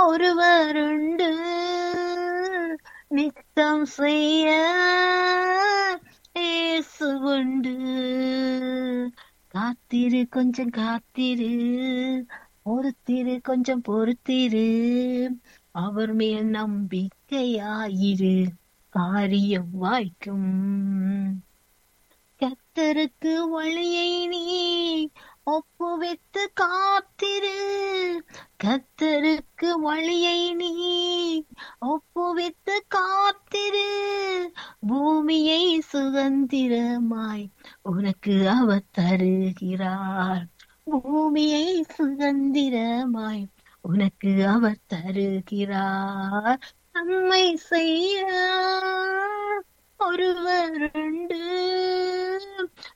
ஒருவருண்டு நித்தம் செய்ய இயேசுவுண்டு காத்திரு கொஞ்சம் காத்திரு பொறுத்திரு கொஞ்சம் பொறுத்திரு அவர் மேல் நம்பிக்கையாயிரு காரியம் வாய்க்கும் கத்தருக்கு வழியை நீ ஒப்புவித்து காத்திரு கத்தருக்கு வழியை நீ ஒப்புவித்து காத்திரு பூமியை சுதந்திரமாய் உனக்கு அவர் தருகிறார் பூமியை சுதந்திரமாய் உனக்கு அவர் தருகிறார் நன்மை செய்ய ஒருவருண்டு